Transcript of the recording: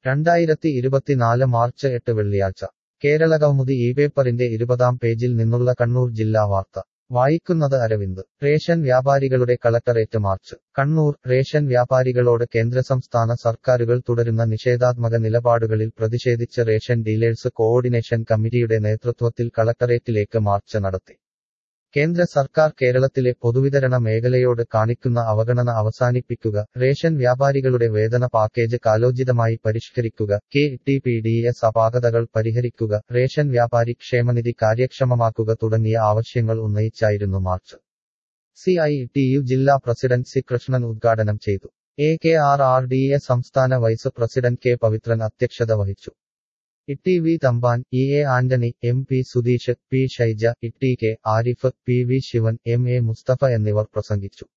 രണ്ടായിരത്തി ഇരുപത്തിനാല് മാർച്ച് എട്ട് വെള്ളിയാഴ്ച കേരളകൗമുദി ഈ പേപ്പറിന്റെ ഇരുപതാം പേജിൽ നിന്നുള്ള കണ്ണൂർ ജില്ലാ വാർത്ത വായിക്കുന്നത് അരവിന്ദ് റേഷൻ വ്യാപാരികളുടെ കളക്ടറേറ്റ് മാർച്ച് കണ്ണൂർ റേഷൻ വ്യാപാരികളോട് കേന്ദ്ര സംസ്ഥാന സർക്കാരുകൾ തുടരുന്ന നിഷേധാത്മക നിലപാടുകളിൽ പ്രതിഷേധിച്ച് റേഷൻ ഡീലേഴ്സ് കോഓർഡിനേഷൻ കമ്മിറ്റിയുടെ നേതൃത്വത്തിൽ കളക്ടറേറ്റിലേക്ക് മാർച്ച് നടത്തി കേന്ദ്ര സർക്കാർ കേരളത്തിലെ പൊതുവിതരണ മേഖലയോട് കാണിക്കുന്ന അവഗണന അവസാനിപ്പിക്കുക റേഷൻ വ്യാപാരികളുടെ വേതന പാക്കേജ് കാലോചിതമായി പരിഷ്കരിക്കുക K T P D S അപാകതകൾ പരിഹരിക്കുക റേഷൻ വ്യാപാരി ക്ഷേമനിധി കാര്യക്ഷമമാക്കുക തുടങ്ങിയ ആവശ്യങ്ങൾ ഉന്നയിച്ചായിരുന്നു march C I T U ജില്ലാ പ്രസിഡന്റ് സി കൃഷ്ണൻ ഉദ്ഘാടനം ചെയ്തു A K R R D A സംസ്ഥാന വൈസ് പ്രസിഡന്റ് കെ പവിത്രൻ അധ്യക്ഷത വഹിച്ചു Itty V Thampan E A Antony M P Sudheesh P Shaija Itty K Arif P V Sivan M A Musthafa എന്നിവർ പ്രസംഗിച്ചു